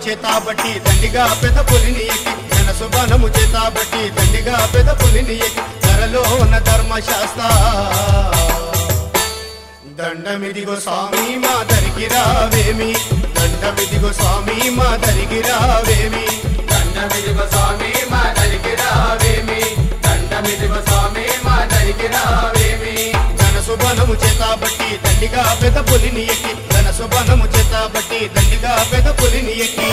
చేతాబట్టి దండిగా పెద పులిని ఎక్కి ఘన శుభనము చేతాబట్టి దండిగా పెద పులిని ఎక్కి ధరలో ఉన్న ధర్మశాస్త్ర దండమిదిగో స్వామి మా దరికి రావేమి దండమిదిగో స్వామి మా దరికి రావేమి దండమిదిగ స్వామి మా దరికి రావేమి దండమిదిగ స్వామి మా దరికి రావేమి ఘన శుభనము చేతాబట్టి దండిగా పెద పులిని ఎక్కి ఘన శుభనము చేతాబట్టి దండిగా పెద పులిని ఎక్కి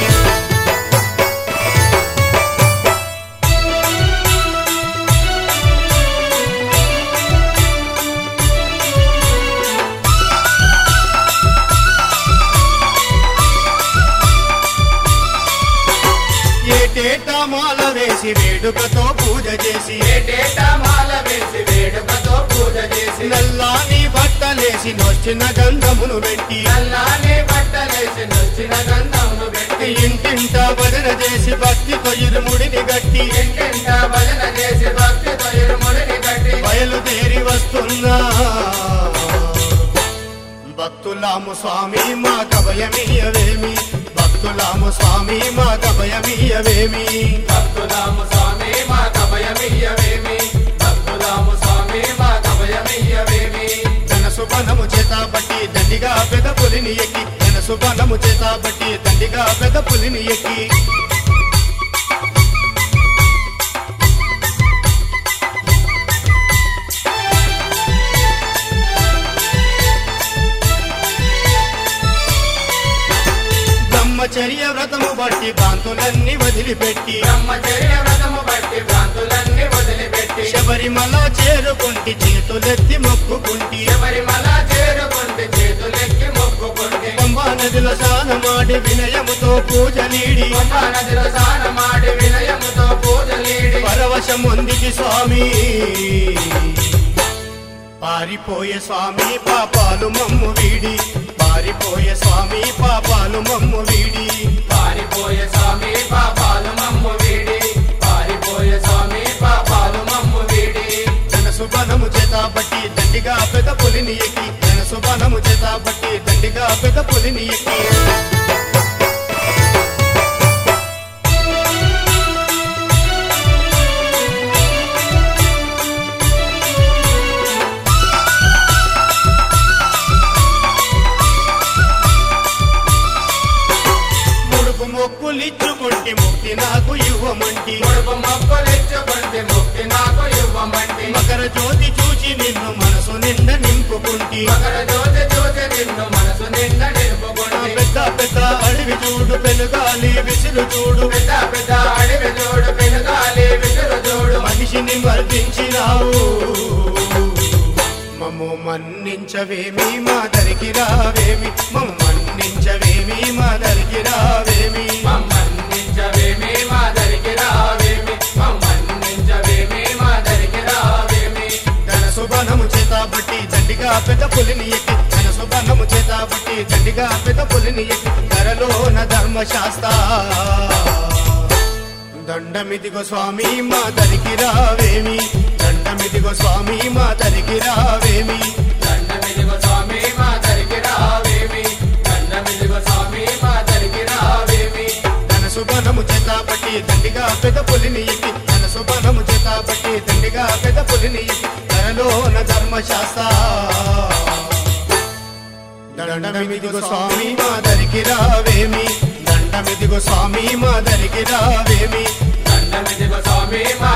ఏటేటా మాల వేసి వేడుకతో పూజ చేసి ఏటేటా మాల వేసి వేడుకతో పూజ చేసి నల్లాని బట్టలేసి నొచ్చిన గంధమును పెట్టి నల్లాని బట్టలేసి నొచ్చిన గంధమును పెట్టి ఇంటింట భజన చేసి భక్తితో ఇరుముడిని గట్టి ఇంటింట భజన చేసి భక్తితో ఇరుముడిని కట్టి బయలుదేరి వస్తున్నా భక్తులాము స్వామి మా కభయమీయవేమి భక్తులాము స్వామి మా కభయమీయవేమి భక్తులాము స్వామి మా కభయమియ్యవేమి భక్తులాము స్వామి మా కభయమియ్యవేమి జన సుబనము చేతాబట్టి దండిగా పెద పులిని ఎక్కి జన సుబనము చేతాబట్టి దండిగా పెద పులిని ఎక్కి బ్రహ్మచర్య వ్రతము బట్టి భ్రాంతులన్నీ వదిలిపెట్టి బ్రహ్మచర్య వ్రతము బట్టి భ్రాంతులన్నీ వదిలిపెట్టి శబరిమల చేరుకుంటి చేతులెత్తి మొక్కుకుంటి శబరిమల చేరుకుంటే చేతులెక్కి మొక్కుకుంటే పంబా నదిలో స్నానమాడి వినయముతో పూజలీడి పంబా నదిలో స్నానమాడి వినయముతో పూజలీడి పరవశముందికి స్వామి పారిపోయే స్వామి పాపాలు మమ్ము వీడి పారిపోయే స్వామి పాపాలు మమ్ము వీడి పారిపోయే స్వామి పాపాలు మమ్ము వీడి పారిపోయే స్వామి పాపాలు మమ్ము వీడి జన సుబనము చేతాబట్టి దండిగా పెద పులిని ఎక్కి జన సుబనము చేతాబట్టి దండిగా పెద పులిని ఎక్కి ముడుపు మొక్కులిచ్చుకుంటి ముక్తి నాకు ఇవ్వమంటి ముడుపు మొక్కులిచ్చుకుంటే ముక్తి నాకు ఇవ్వమంటి మకర జ్యోతి చూచి నిన్ను మనసు నిండా నింపుకుంటి మకర జ్యోతి చూసి నిన్ను మనసు నిండా ఆ నిలుపుకుంటే పెద్ద పెద్ద అడవి చూడు పెనుగాలి విసురు చూడు పెద్ద పెద్ద అడవి చూడు పెనుగాలి విసురు చూడు మనిషిని మర్దించినావు మమ్ము మన్నించవేమి మా దరికి రావేమి మమ్ము మన్నించవేమి మా దరికి రావేమి మమ్మన్నించవేమి మా దరికి రావేమి మమ్మన్నించవేమి మా దరికి రావేమి ధన శుభనము చేతాబట్టి దండిగా పెద్ద పులిని ఎక్కి ధన శుభనము చేతాబట్టి దండిగా పెద్ద పులిని ఎక్కి ధరలోన ధర్మశాస్త్ర దండమిదిగో స్వామి మా దరికి రావేమి దండమిదిగో స్వామి మా దరికి రావేమి దండమిదిగో స్వామి మా దరికి రావేమి దండమిదిగో స్వామి మా దరికి రావేమి ధన శుభనము చేతాబట్టి దండిగా పెద్ద పులిని ఎక్కి ధన శుభనము చేతాబట్టి దండిగా పెద్ద పులిని ఎక్కి ధరలోన ధర్మశాస్త్ర దండమిదిగో స్వామి మా దరికి రావేమి దండమిదిగో స్వామి మా దరికి రావేమి దండమిదిగో స్వామి మా